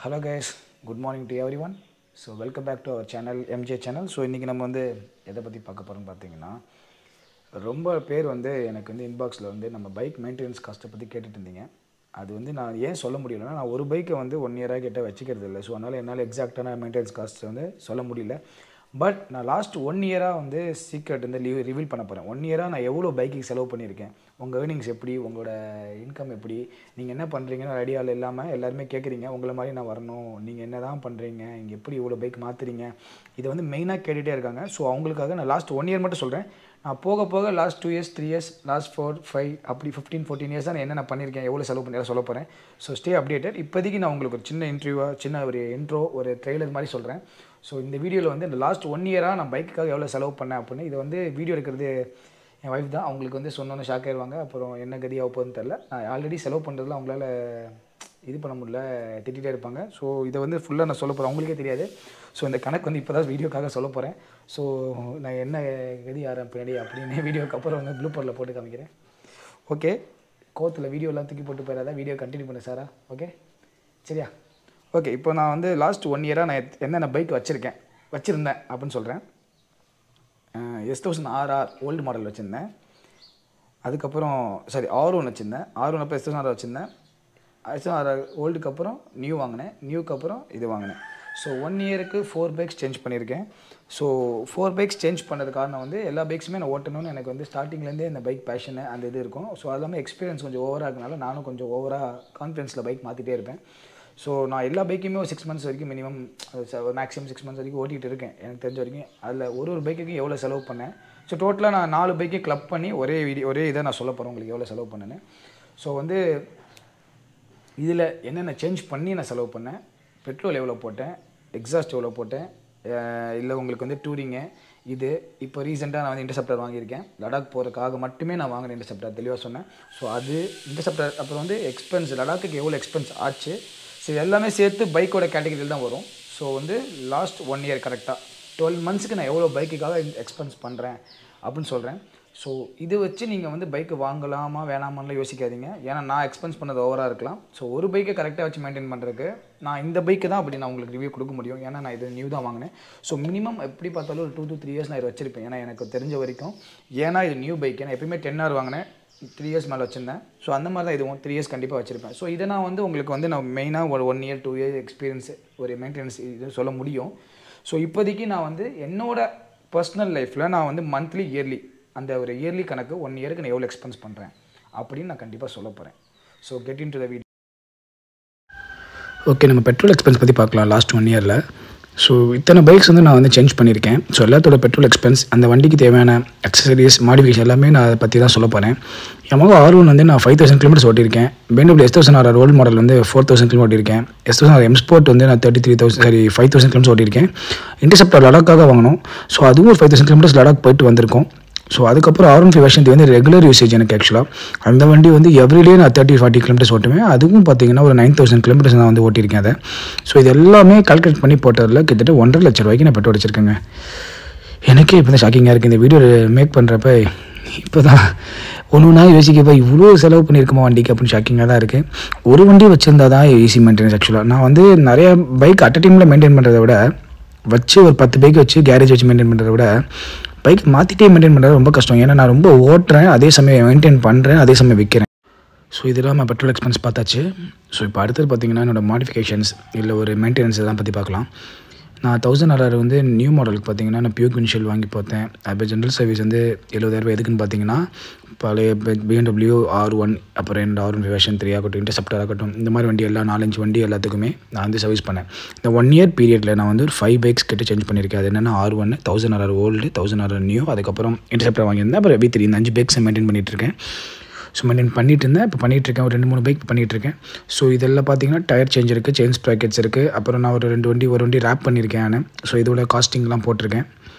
hello guys good morning to everyone so welcome back to our channel MJ channel so இன்றைக்கி நம்ம வந்து எதை பற்றி பார்க்க போகிறோம்னு பார்த்தீங்கன்னா ரொம்ப பேர் வந்து எனக்கு வந்து இன்பாக்ஸில் வந்து நம்ம பைக் மெயின்டெனன்ஸ் காஸ்ட்டை பற்றி கேட்டுட்டு இருந்தீங்க அது வந்து நான் ஏன் சொல்ல முடியலன்னா நான் ஒரு பைக்கை வந்து ஒன் இயராக கிட்ட வச்சுக்கிறது இல்லை ஸோ அதனால் என்னால் எக்ஸாக்டான மெயின்டெனன்ஸ் காஸ்ட் வந்து சொல்ல முடியல பட் நான் லாஸ்ட் ஒன் இயராக வந்து சீக்ரெட் வந்து லீவ் ரிவீல் பண்ண போகிறேன் ஒன் இயராக நான் எவ்வளோ பைக்குக்கு செலவு பண்ணியிருக்கேன் உங்கள் ஏர்னிங்ஸ் எப்படி உங்களோட இன்கம் எப்படி நீங்கள் என்ன பண்ணுறீங்கன்னு ஐடியாவில் இல்லாமல் எல்லாருமே கேட்குறீங்க உங்களை மாதிரி நான் வரணும் நீங்கள் என்ன தான் பண்ணுறீங்க இங்கே எப்படி இவ்வளோ பைக் மாற்றுறீங்க இதை வந்து மெயினாக கேட்டுகிட்டே இருக்காங்க ஸோ அவங்களுக்காக நான் லாஸ்ட் ஒன் இயர் மட்டும் சொல்கிறேன் நான் போக போக last two years three years last four five அப்படி ஃபிஃப்டீன் ஃபோர்டீன் இயர்ஸ் தான் நான் என்னென்ன பண்ணியிருக்கேன் எவ்வளோ செலவு பண்ணி சொல்ல போகிறேன் ஸோ ஸ்டே அப்டேட்டட் இப்போதைக்கு நான் உங்களுக்கு ஒரு சின்ன இன்டர்வியூவாக சின்ன ஒரு இன்ட்ரோ ஒரு ட்ரெய்லர் மாதிரி சொல்கிறேன் ஸோ இந்த வீடியோவில் வந்து இந்த லாஸ்ட் ஒன் இயராக நான் பைக்குக்காக எவ்வளோ செலவு பண்ணேன் அப்படின்னு இது வந்து வீடியோ எடுக்கிறது என் ஒய்ஃப் தான் அவங்களுக்கு வந்து சொன்னோன்னே ஷாக் ஆயிடுவாங்க அப்புறம் என்ன கதியாக போகுதுன்னு தெரில நான் ஆல்ரெடி செலவு பண்ணுறதுல அவங்களால இது பண்ண முடியல திட்டிகிட்டே இருப்பாங்க ஸோ இதை வந்து ஃபுல்லாக நான் சொல்ல போகிறேன் அவங்களுக்கே தெரியாது ஸோ இந்த கணக்கு வந்து இப்போ தான் வீடியோக்காக சொல்ல போகிறேன் ஸோ நான் என்ன கதி ஆறேன் பின்னாடி அப்படின்னு வீடியோக்கு அப்புறம் வந்து ப்ளூப்பரில் போட்டு காமிக்கிறேன் ஓகே கோத்தில் வீடியோலாம் தூக்கி போட்டு போயிடாத வீடியோ கண்டினியூ பண்ணு சாரா ஓகே சரியா ஓகே இப்போ நான் வந்து லாஸ்ட் ஒன் இயராக நான் எத்- என்னென்ன பைக் வச்சுருக்கேன் வச்சுருந்தேன் அப்படின்னு சொல்கிறேன் S thousand R R old model வச்சுருந்தேன் அதுக்கப்புறம் சாரி ஆர் ஒன் வச்சுருந்தேன் ஆர் ஒன் அப்போ எஸ் தௌசண்ட் ஆர் வச்சுருந்தேன் எஸ் ஆர் ஓல்டுக்கு அப்புறம் நியூ வாங்கினேன் நியூக்கு அப்புறம் இது வாங்கினேன் ஸோ ஒன் இயருக்கு ஃபோர் பைக்ஸ் சேஞ்ச் பண்ணியிருக்கேன் ஸோ ஃபோர் பைக்ஸ் சேஞ்ச் பண்ணது காரணம் வந்து எல்லா பைக்ஸுமே நான் ஓட்டணும்னு எனக்கு வந்து ஸ்டார்டிங்லேருந்தே இந்த பைக் பேஷனு அந்த இது இருக்கும் ஸோ அது இல்லாமல் எக்ஸ்பீரியன்ஸ் கொஞ்சம் ஓவராக இருக்கனால நானும் கொஞ்சம் ஓவராக கான்ஃபிடன்ஸில் பைக் மாற்றிட்டே இருப்பேன் ஸோ நான் எல்லா பைக்குமே ஒரு சிக்ஸ் மந்த்ஸ் வரைக்கும் மினிமம் மேக்ஸிமம் சிக்ஸ் மந்த்ஸ் வரைக்கும் ஓட்டிகிட்டு இருக்கேன் எனக்கு தெரிஞ்ச வரைக்கும் அதில் ஒரு ஒரு பைக்குக்கும் எவ்வளோ செலவு பண்ணேன் ஸோ டோட்டலாக நான் நாலு பைக்கை கிளப் பண்ணி ஒரே வீடியோ ஒரே இதை நான் சொல்ல போகிறேன் உங்களுக்கு எவ்வளோ செலவு பண்ணேன்னு ஸோ வந்து இதில் என்னென்ன சேஞ்ச் பண்ணி நான் செலவு பண்ணேன் பெட்ரோல் எவ்வளோ போட்டேன் எக்ஸாஸ்ட் எவ்வளோ போட்டேன் இல்லை உங்களுக்கு வந்து டூரிங்கு இது இப்போ ரீசெண்டாக நான் வந்து இன்டர்செப்டர் வாங்கியிருக்கேன் லடாக் போகிறதுக்காக மட்டுமே நான் வாங்கினேன் இன்டர்செப்டர் தெளிவாக சொன்னேன் ஸோ அது இன்டர்செப்டர் அப்புறம் வந்து எக்ஸ்பென்ஸ் லடாக்குக்கு எவ்வளோ எக்ஸ்பென்ஸ் ஆச்சு ஸோ எல்லாமே சேர்த்து பைக்கோட கேட்டகரியில் தான் வரும் ஸோ வந்து லாஸ்ட் ஒன் இயர் கரெக்டாக டுவெல் மந்த்ஸ்க்கு நான் எவ்வளோ பைக்குக்காக எக்ஸ்பென்ஸ் பண்ணுறேன் அப்படின்னு சொல்கிறேன் ஸோ இது வச்சு நீங்கள் வந்து பைக்கு வாங்கலாமா வேணாமான்லாம் யோசிக்காதீங்க ஏன்னா நான் எக்ஸ்பென்ஸ் பண்ணது ஓவராக இருக்கலாம் ஸோ ஒரு பைக்கை கரெக்டாக வச்சு மெயின்டைன் பண்ணுறதுக்கு நான் இந்த பைக்கு தான் அப்படி நான் உங்களுக்கு ரிவ்யூ கொடுக்க முடியும் ஏன்னா நான் இது நியூ தான் வாங்கினேன் ஸோ மினிமம் எப்படி பார்த்தாலும் ஒரு டூ to த்ரீ இயர்ஸ் நான் இது வச்சிருப்பேன் ஏன்னா எனக்கு தெரிஞ்ச வரைக்கும் ஏன்னா இது நியூ பைக் ஏன்னா எப்பயுமே டென் ஹவர் வாங்கினேன் த்ரீ இயர்ஸ் மேலே வச்சிருந்தேன் ஸோ அந்த மாதிரி தான் இதுவும் த்ரீ இயர்ஸ் கண்டிப்பாக வச்சிருப்பேன் ஸோ இதை நான் வந்து உங்களுக்கு வந்து நான் மெயினாக ஒரு one year two year experience ஒரு மெயின்டெனன்ஸ் இது சொல்ல முடியும் ஸோ இப்போதைக்கு நான் வந்து என்னோட பர்சனல் லைஃப்பில் நான் வந்து மந்த்லி இயர்லி அந்த ஒரு இயர்லி கணக்கு ஒன் இயருக்கு நான் எவ்வளோ எக்ஸ்பென்ஸ் பண்ணுறேன் அப்படின்னு நான் கண்டிப்பாக சொல்ல போகிறேன் so get into the video okay நம்ம பெட்ரோல் எக்ஸ்பென்ஸ் பற்றி பார்க்கலாம் லாஸ்ட் ஒன் இயரில் ஸோ இத்தனை பைக்ஸ் வந்து நான் வந்து சேஞ்ச் பண்ணியிருக்கேன் ஸோ எல்லாத்தோட பெட்ரோல் எக்ஸ்பென்ஸ் அந்த வண்டிக்கு தேவையான அக்சசரிஸ் மாடிஃபிகேஷன் எல்லாமே நான் அதை பற்றி தான் சொல்ல போகிறேன் எமகோ ஆர் ஒன் வந்து நான் ஃபைவ் தௌசண்ட் கிலோமீட்டர்ஸ் ஓட்டியிருக்கேன் BMW S thousand R old model வந்து ஃபோர் தௌசண்ட் கிலோ ஓட்டியிருக்கேன் S thousand R M sport வந்து நான் thirty three thousand sorry five thousand kilometres ஓட்டியிருக்கேன் இன்டர்செப்டர் லடாக்காக வாங்கணும் ஸோ அதுவும் ஒரு ஃபைவ் தௌசண்ட் கிலோமீட்டர்ஸ் லடாக் போயிட்டு வந்திருக்கோம் ஸோ அதுக்கப்புறம் ஆர் ஒன் ஃபைவ் வருஷன் வந்து ரெகுலர் யூசேஜ் எனக்கு ஆக்சுவலாக அந்த வண்டி வந்து எவ்ரிடே நான் தேர்ட்டி ஃபார்ட்டி கிலோமீட்டர்ஸ் ஓட்டுவேன் அதுவும் பார்த்தீங்கன்னா ஒரு நைன் தௌசண்ட் கிலோமீட்டர்ஸ் நான் வந்து ஓட்டியிருக்கேன் அதை ஸோ இது எல்லாமே கால்குலேட் பண்ணி போட்டதில் கிட்டத்தட்ட ஒன்றரை லட்ச ரூபாய்க்கு நான் பெட்ரோல் வச்சிருக்கேங்க எனக்கே இப்போ தான் ஷாக்கிங்காக இருக்குது இந்த வீடியோ மேக் பண்ணுறப்ப இப்போ தான் ஒன்று ஒன்றா யோசிக்கப்போ இவ்வளோ செலவு பண்ணியிருக்குமா வண்டிக்கு அப்படின்னு ஷாக்கிங்காக தான் இருக்குது ஒரு வண்டி வச்சுருந்தா தான் ஈஸி மெயின்டெனன்ஸ் ஆக்சுவலாக நான் வந்து நிறைய பைக் அட் டைமில் மெயின்டைன் பண்ணுறத விட வச்சு ஒரு பத்து பைக் வச்சு கேரேஜ் வச்சு மெயின்டைன் பண்ணுறத விட பைக் மாற்றிட்டே மெயின்டைன் பண்ணுறது ரொம்ப கஷ்டம் ஏன்னா நான் ரொம்ப ஓட்டுறேன் அதே சமயம் மெயின்டைன் பண்ணுறேன் அதே சமயம் விற்கிறேன் ஸோ இது இல்லாமல் பெட்ரோல் எக்ஸ்பென்ஸ் பார்த்தாச்சு ஸோ இப்போ அடுத்தது பார்த்தீங்கன்னா என்னோட மாடிஃபிகேஷன்ஸ் இல்லை ஒரு மெயின்டெனன்ஸ் இதெல்லாம் பற்றி பார்க்கலாம் நான் தௌசண்ட் ஆர்ஆர் வந்து நியூ மாடலுக்கு பார்த்தீங்கன்னா நான் பியூக் வின்ஷியல் வாங்கி பார்த்தேன் அப்போ ஜென்ரல் சர்வீஸ் வந்து எழுபதாயிரரூபா எதுக்குன்னு பார்த்தீங்கன்னா பழைய பிஎன்டபிள்யூ ஆர் ஒன் அப்புறம் ரெண்டு ஆர் ஒன் வேஷன் த்ரீ ஆகட்டும் இன்டர்செப்டர் ஆகட்டும் இந்த மாதிரி வண்டி எல்லாம் நாலஞ்சு வண்டி எல்லாத்துக்குமே நான் வந்து சர்வீஸ் பண்ணேன் இந்த ஒன் இயர் பீரியடில் நான் வந்து ஒரு ஃபைவ் பைக்ஸ் கிட்ட சேஞ்ச் பண்ணியிருக்கேன் அது என்னென்னா R one thousand R old thousand R new அதுக்கப்புறம் இன்டர்செப்டர் வாங்கியிருந்தேன் அப்புறம் வி த்ரீ இந்த அஞ்சு பைக்ஸை மெயின்டைன் பண்ணிட்டு இருக்கேன் ஸோ மெயின்டைன் பண்ணிட்டு இருந்தேன் இப்போ பண்ணிட்டு இருக்கேன் ஒரு ரெண்டு மூணு பைக் பண்ணிட்டு இருக்கேன் ஸோ இதெல்லாம் பார்த்தீங்கன்னா டயர் சேஞ்ச் இருக்குது செயின் ஸ்ப்ராக்கெட்ஸ் இருக்குது அப்புறம் நான் ஒரு ரெண்டு வண்டி ஒரு வண்டி ரேப் பண்ணியிருக்கேன் நான் ஸோ இதோட காஸ்டிங்லாம் போட்டிருக்கேன்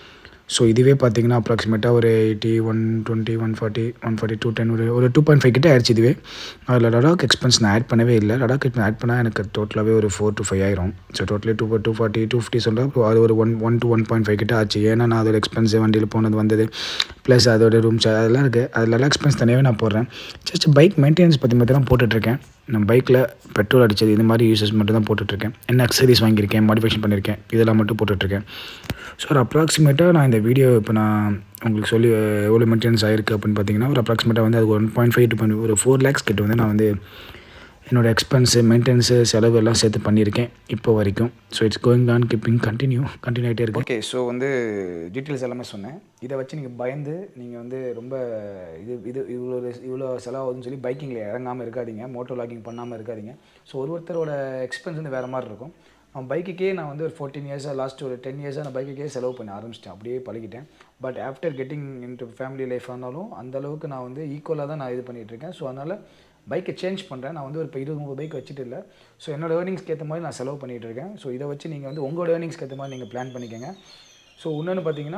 ஸோ இதுவே பார்த்தீங்கன்னா அப்ராக்சிமேட்டாக ஒரு eighty one twenty one forty one forty two ten ஒரு ஒரு டூ பாயிண்ட் ஃபைவ் கிட்டே ஆயிடுச்சு இதுவே அதில் லடாக் எக்ஸ்பென்ஸ் நான் ஆட் பண்ணவே இல்லை லடாக் எக்ஸ்பென்ஸ் ஆட் பண்ணால் எனக்கு டோட்டலாகவே ஒரு ஃபோர் டு ஃபைவ் ஆயிரும் so totally two two forty two fifty சொல்கிறேன் அது ஒரு one one to one point five கிட்ட ஆச்சு ஏன்னா நான் அதோட எக்ஸ்பென்ஸ் வண்டியில் போனது வந்தது ப்ளஸ் அதோட ரூம் அதெல்லாம் இருக்குது அதில் எக்ஸ்பென்ஸ் தனியாகவே நான் போடுறேன் ஜஸ்ட் பைக் மெயின்டெனன்ஸ் பற்றி மட்டும் தான் போட்டுட்ருக்கேன் நான் பைக்கில் பெட்ரோல் அடித்தது இந்த மாதிரி யூசஸ் மட்டும் தான் போட்டுட்ருக்கேன் என்ன அக்சரிஸ் வாங்கியிருக்கேன் மாடிஃபிகேஷன் பண்ணியிருக்கேன் இதெல்லாம் மட்டும் போட்டுட்ருக்கேன் ஸோ ஒரு அப்ராக்சிமேட்டாக நான் இந்த வீடியோ இப்போ நான் உங்களுக்கு சொல்லி எவ்வளோ மெயின்டெனன்ஸ் ஆயிருக்கு அப்படின்னு பார்த்தீங்கன்னா ஒரு அப்ராக்சிமேட்டாக வந்து அது one point five two point ஒரு ஃபோர் லேக்ஸ் கிட்ட வந்து நான் வந்து என்னோடய எக்ஸ்பென்ஸு மெயின்டெனன்ஸு செலவு எல்லாம் சேர்த்து பண்ணியிருக்கேன் இப்போ வரைக்கும் so it's going on keeping continue continue ஆகிட்டே இருக்கு ஓகே ஸோ வந்து டீட்டெயில்ஸ் எல்லாமே சொன்னேன் இதை வச்சு நீங்கள் பயந்து நீங்கள் வந்து ரொம்ப இது இது இவ்வளோ இவ்வளோ செலவாகுதுன்னு சொல்லி பைக்கிங்கில் இறங்காமல் இருக்காதீங்க மோட்டோ லாகிங் பண்ணாமல் இருக்காதீங்க ஸோ ஒரு ஒருத்தரோட எக்ஸ்பென்ஸ் வந்து வேறு மாதிரி இருக்கும் அவன் பைக்குக்கே நான் வந்து ஒரு ஃபோர்டீன் இயர்ஸாக லாஸ்ட் ஒரு டென் இயர்ஸாக நான் பைக்குக்கே செலவு பண்ண ஆரம்பிச்சிட்டேன் அப்படியே பழகிட்டேன் but after getting into family life ஆனாலும் அந்த அளவுக்கு நான் வந்து ஈக்குவலாக தான் நான் இது பண்ணிகிட்டு இருக்கேன் ஸோ அதனால் பைக்கை சேஞ்ச் பண்ணுறேன் நான் வந்து ஒரு இப்போ இருபது முப்பது பைக் வச்சுட்டு இல்லை ஸோ என்னோட ஏர்னிங்ஸ்க்கு ஏற்ற மாதிரி நான் செலவு பண்ணிகிட்டு இருக்கேன் ஸோ இதை வச்சு நீங்கள் வந்து உங்களோட ஏர்னிங்ஸ்க்கு ஏற்ற மாதிரி நீங்கள் பிளான் பண்ணிக்கோங்க ஸோ இன்னொன்று பார்த்தீங்கன்னா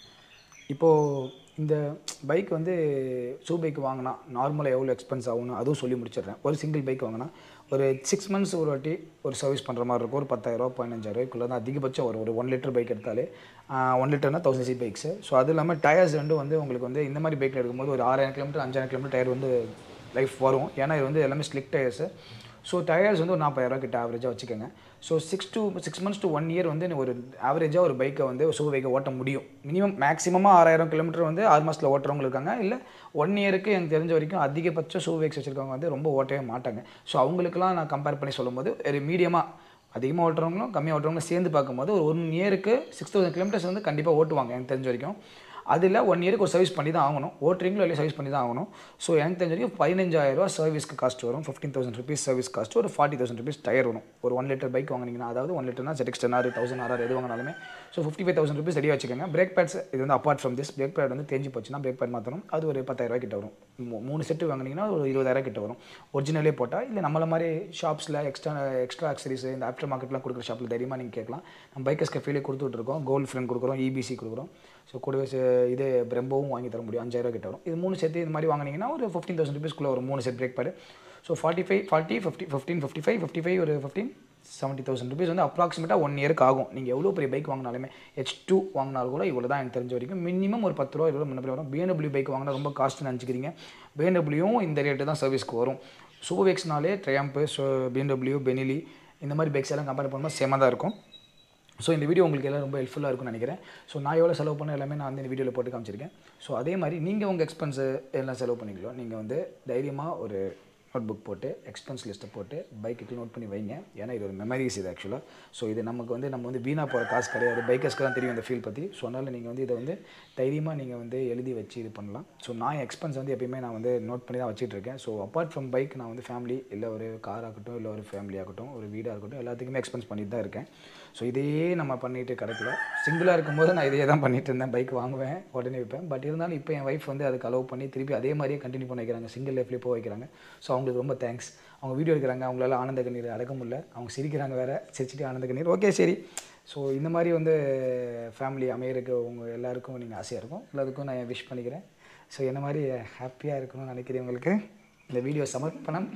இப்போது இந்த பைக் வந்து ஷூ பைக் வாங்கினா நார்மலாக எவ்வளோ எக்ஸ்பென்ஸ் ஆகும்னு அதுவும் சொல்லி முடிச்சிடுறேன் ஒரு சிங்கிள் பைக் வாங்கினா ஒரு சிக்ஸ் மந்த்ஸ் ஒரு வாட்டி ஒரு சர்வீஸ் பண்ணுற மாதிரி இருக்கும் ஒரு பத்தாயிரரூபா பதினஞ்சாயிரூபாய்க்குள்ளே தான் அதிகபட்சம் ஒரு ஒரு ஒன் லிட்டர் பைக் எடுத்தாலே ஒன் லிட்டர்னா தௌசண்ட் சி பைக்ஸு ஸோ அது இல்லாமல் டயர்ஸ் ரெண்டும் வந்து உங்களுக்கு வந்து இந்த மாதிரி பைக்கில் எடுக்கும்போது ஒரு ஆறாயிரம் கிலோமீட்டர் அஞ்சாயிரம் கிலோமீட்டர் டயர் வந்து லைஃப் வரும் ஏன்னா இது வந்து எல்லாமே ஸ்லிக் டயர்ஸு ஸோ டயர்ஸ் வந்து ஒரு நாற்பதாயிரரூவா கிட்ட ஆவரேஜாக வச்சுக்கோங்க so six to six months to one year வந்து ஒரு ஆவரேஜாக ஒரு பைக்கை வந்து ஷூ பைக்கை ஓட்ட முடியும் மினிமம் மேக்ஸிமமாக ஆறாயிரம் கிலோமீட்டர் வந்து ஆறு மாதத்தில் ஓட்டுறவங்க இருக்காங்க இல்லை ஒன் இயருக்கு எனக்கு தெரிஞ்ச வரைக்கும் அதிகபட்ச ஷூ பைக்ஸ் வச்சுருக்கவங்க வந்து ரொம்ப ஓட்டவே மாட்டாங்க ஸோ அவங்களுக்குலாம் நான் கம்பேர் பண்ணி சொல்லும்போது ஒரு மீடியமாக அதிகமாக ஓட்டுறவங்களும் கம்மியாக ஓட்டுறவங்களும் சேர்ந்து பார்க்கும்போது ஒரு ஒன் இயருக்கு சிக்ஸ் தௌசண்ட் கிலோமீட்டர்ஸ் வந்து கண்டிப்பாக ஓட்டுவாங்க எனக்கு தெரிஞ்ச வரைக்கும் அதில் ஒன் இயருக்கு ஒரு சர்வீஸ் பண்ணி தான் ஆகணும் ஓட்டுறீங்களோ இல்லை சர்வீஸ் பண்ணி தான் ஆகணும் ஸோ எனக்கு தெரிஞ்ச வரைக்கும் பதினஞ்சாயிரரூவா சர்வீஸ்க்கு காஸ்ட் வரும் fifteen thousand rupees service cost ஒரு ஃபார்ட்டி தௌசண்ட் ருபீஸ் டயர் வரும் ஒரு ஒன் லிட்டர் பைக் வாங்கினீங்கன்னா அதாவது ஒன் லிட்டர்னா ஜெட் டென் ஆறு தௌசண்ட் ஆறு எது வாங்கினாலுமே so fifty five thousand rupees ரெடியாக வச்சுக்கோங்க பிரேக் பேட்ஸ் இது வந்து apart from this brake pad வந்து தேஞ்சு போச்சுன்னா பிரேக் பேட் மாற்றணும் அது ஒரு பத்தாயிரரூவா கிட்ட வரும் மூ- மூணு செட்டு வாங்கினீங்கன்னா ஒரு இருபதாயிரம் கிட்ட வரும் ஒரிஜினலே போட்டால் இல்லை நம்மள மாதிரி ஷாப்ஸில் எக்ஸ்ட்ரா எக்ஸ்ட்ரா அக்சரிஸ் இந்த ஆஃப்டர் மார்க்கெட்லாம் கொடுக்குற ஷாப்பில் தைரியமாக நீங்கள் கேட்கலாம் நம்ம பைக்கர்ஸ் கஃபேலே கொடுத்துட்ருக்கோம் கோல்டு ஃப்ரெண்ட் கொடுக்குறோம் இபிசி கொடுக்குறோம் ஸோ கூடவே சே- இது பிரம்போவும் வாங்கி தர முடியும் அஞ்சாயிரம் கிட்ட வரும் இது மூணு சேர்த்து இது மாதிரி வாங்கினீங்கன்னா ஒரு ஃபிஃப்டீன் தௌசண்ட் ருபீஸ்க்குள்ள ஒரு மூணு set brake pad so forty five forty fifty fifteen fifty five fifty five ஒரு ஃபிஃப்டீன் செவன்ட்டி தௌசண்ட் ருபீஸ் வந்து அப்ராக்சிமேட்டாக ஒன் இயருக்கு ஆகும் நீங்கள் எவ்வளோ பெரிய பைக் வாங்கினாலுமே ஹெச் டூ வாங்கினாலும் கூட இவ்வளோ தான் எனக்கு தெரிஞ்ச வரைக்கும் மினிமம் ஒரு பத்து ரூபா இருபது முன்னே வரும் பிஎன்டபிள்யூ பைக் வாங்கினா ரொம்ப காஸ்ட்னு நினச்சிக்கிறீங்க பிஎன்டபிள்யூவும் இந்த ரேட்டு தான் சர்வீஸ்க்கு வரும் சூவேக்ஸ்னாலே ட்ரையம்பு ஸோ பிஎன்டபிள்யூ பெனிலி இந்த மாதிரி பைக்ஸ் எல்லாம் கம்பேர் பண்ணும்போது சேமாக தான் இருக்கும் ஸோ இந்த வீடியோ உங்களுக்கு எல்லாம் ரொம்ப ஹெல்ப்ஃபுல்லாக இருக்கும்னு நினைக்கிறேன் ஸோ நான் எவ்வளோ செலவு பண்ண எல்லாமே நான் வந்து இந்த வீடியோவில் போட்டு காமிச்சிருக்கேன் ஸோ அதே மாதிரி நீங்கள் உங்கள் எக்ஸ்பென்ஸு எல்லாம் செலவு பண்ணிக்கலாம் நீங்கள் வந்து தைரியமாக ஒரு நோட் புக் போட்டு எக்ஸ்பென்ஸ் லிஸ்ட்டை போட்டு பைக்குக்கு நோட் பண்ணி வைங்க ஏன்னா இது ஒரு மெமரிஸ் இது ஆக்சுவலாக ஸோ இது நமக்கு வந்து நம்ம வந்து வீணாக போகிற காசு கிடையாது பைக்கர்ஸ்க்கு தான் தெரியும் இந்த ஃபீல் பற்றி ஸோ அதனால் நீங்கள் வந்து இதை வந்து தைரியமாக நீங்கள் வந்து எழுதி வச்சு இது பண்ணலாம் ஸோ நான் எக்ஸ்பென்ஸ் வந்து எப்பயுமே நான் வந்து நோட் பண்ணி தான் வச்சுட்டு இருக்கேன் ஸோ அப்பார்ட் ஃப்ரம் பைக் நான் வந்து ஃபேமிலி இல்லை ஒரு கார் ஆகட்டும் இல்லை ஒரு ஃபேமிலி ஆகட்டும் ஒரு வீடாக இருக்கட்டும் எல்லாத்துக்குமே எக்ஸ்பென்ஸ் பண்ணிட்டு தான் இருக்கேன் ஸோ இதையே நம்ம பண்ணிட்டு கிடைக்கல சிங்கிளாக இருக்கும்போது நான் இதையே தான் பண்ணிட்டு இருந்தேன் பைக் வாங்குவேன் உடனே வைப்பேன் பட் இருந்தாலும் இப்போ என் ஒய்ஃப் வந்து அதுக்கு அலோவ் பண்ணி திருப்பி அதே மாதிரியே கண்டினியூ பண்ண வைக்கிறாங்க சிங்கிள் லைஃப்லேயே போக வைக்கிறாங்க ஸோ அவங்களுக்கு ரொம்ப தேங்க்ஸ் அவங்க வீடியோ எடுக்கிறாங்க அவங்களால ஆனந்த கண்ணீர் அடக்க முடியல அவங்க சிரிக்கிறாங்க வேற சிரிச்சிட்டு ஆனந்த கண்ணீர் ஓகே சரி ஸோ இந்த மாதிரி வந்து ஃபேமிலி அமையறதுக்கு உங்கள் எல்லாருக்கும் நீங்கள் ஆசையாக இருக்கும் எல்லாத்துக்கும் நான் விஷ் பண்ணிக்கிறேன் ஸோ என்ன மாதிரி ஹாப்பியாக இருக்கணும்னு நினைக்கிறவங்களுக்கு இந்த வீடியோ சமர்ப்பணம்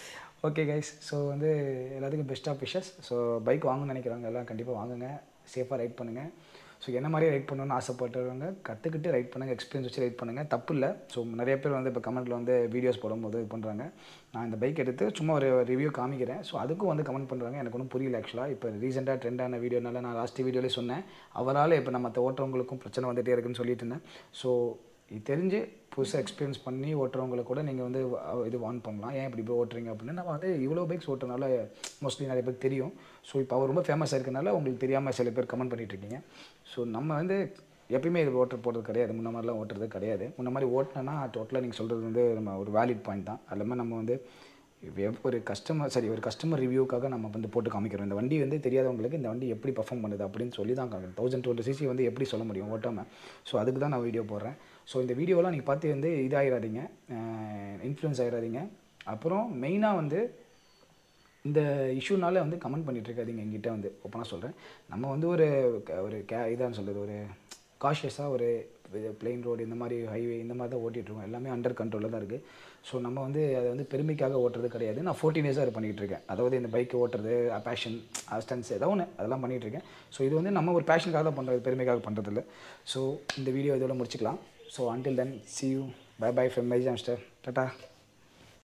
ஓகே கைஸ் ஸோ வந்து எல்லாத்துக்கும் best of wishes so bike வாங்கணும்னு நினைக்கிறவங்க எல்லாம் கண்டிப்பாக வாங்குங்க சேஃபாக ரைட் பண்ணுங்கள் ஸோ என்ன மாதிரி ரைட் பண்ணணும்னு ஆசைப்பட்டவங்க கற்றுக்கிட்டு ரைட் பண்ணுங்கள் எக்ஸ்பீரியன்ஸ் வச்சு ரைட் பண்ணுங்கள் தப்பு இல்லை ஸோ நிறைய பேர் வந்து இப்போ கமெண்ட்டில் வந்து வீடியோஸ் போடும்போது இது பண்ணுறாங்க நான் இந்த பைக் எடுத்து சும்மா ஒரு ரிவ்யூ காமிக்கிறேன் ஸோ அதுக்கும் வந்து கமெண்ட் பண்ணுறாங்க எனக்கு ஒன்றும் புரியல ஆக்சுவலாக இப்போ ரீசெண்டாக ட்ரெண்டான வீடியோனால நான் லாஸ்ட் வீடியோலேயே சொன்னேன் அவரால் இப்போ நம்ம மற்ற ஓட்டுறவங்களுக்கும் பிரச்சனை வந்துகிட்டே இருக்குன்னு சொல்லிட்டு இருந்தேன் ஸோ இது தெரிஞ்சு புதுசாக எக்ஸ்பீரியன்ஸ் பண்ணி ஓட்டுறவங்கள கூட நீங்கள் வந்து வ- இது வான் பண்ணலாம் ஏன் இப்படி போய் ஓட்டுறீங்க அப்படின்னு நம்ம வந்து இவ்வளோ பைக்ஸ் ஓட்டுறதுனால மோஸ்ட்லி நிறைய பேருக்கு தெரியும் ஸோ இப்போ அவர் ரொம்ப ஃபேமஸாக இருக்கனால உங்களுக்கு தெரியாமல் சில பேர் கமெண்ட் பண்ணிட்டு இருக்கீங்க ஸோ நம்ம வந்து எப்பயுமே இது ஓட்டர் போடுறது கிடையாது முன்ன மாதிரிலாம் ஓட்டுறது கிடையாது முன்ன மாதிரி ஓட்டினா டோட்டலாக நீங்கள் சொல்கிறது வந்து நம்ம ஒரு வேலிட் பாயிண்ட் தான் அது இல்லாமல் நம்ம வந்து எவ்- ஒரு கஸ்டமர் சரி ஒரு கஸ்டமர் ரிவ்யூக்காக நம்ம வந்து போட்டு காமிக்கிறோம் இந்த வண்டி வந்து தெரியாதவங்களுக்கு இந்த வண்டி எப்படி பர்ஃபார்ம் பண்ணுது அப்படின்னு சொல்லி தான் காமிக்கிறோம் தௌசண்ட் டுவெண்ட்டி சிசி வந்து எப்படி சொல்ல முடியும் ஓட்டாமல் ஸோ அதுக்கு தான் நான் வீடியோ போடுறேன் ஸோ இந்த வீடியோலாம் நீங்கள் பார்த்து வந்து இதாகிடாதீங்க இன்ஃப்ளூயன்ஸ் ஆகிடாதீங்க அப்புறம் மெயினாக வந்து இந்த இஷ்யூனால வந்து கமெண்ட் பண்ணிட்டு இருக்காதீங்க எங்கிட்ட வந்து ஓப்பனாக சொல்கிறேன் நம்ம வந்து ஒரு க- ஒரு கே இதான்னு சொல்கிறது ஒரு காஷியஸாக ஒரு பிளெயின் ரோடு இந்த மாதிரி ஹைவே இந்த மாதிரி தான் ஓட்டிகிட்ருக்கோம் எல்லாமே அண்டர் கண்ட்ரோலில் தான் இருக்குது ஸோ நம்ம வந்து அதை வந்து பெருமைக்காக ஓட்டுறது கிடையாது நான் ஃபோர்டீன் இயர்ஸாக அதை பண்ணிகிட்டு இருக்கேன் அதாவது இந்த பைக்கை ஓட்டுறது பேஷன் ஸ்டன்ஸ் ஏதோ ஒன்று அதெல்லாம் பண்ணிகிட்டு இருக்கேன் ஸோ இது வந்து நம்ம ஒரு பேஷனுக்காக தான் பண்ணுறது பெருமைக்காக பண்ணுறதில்ல ஸோ இந்த வீடியோ இதோட முடிச்சுக்கலாம் so until then see you bye bye from my ஜாம்ஸ்டர் டாட்டா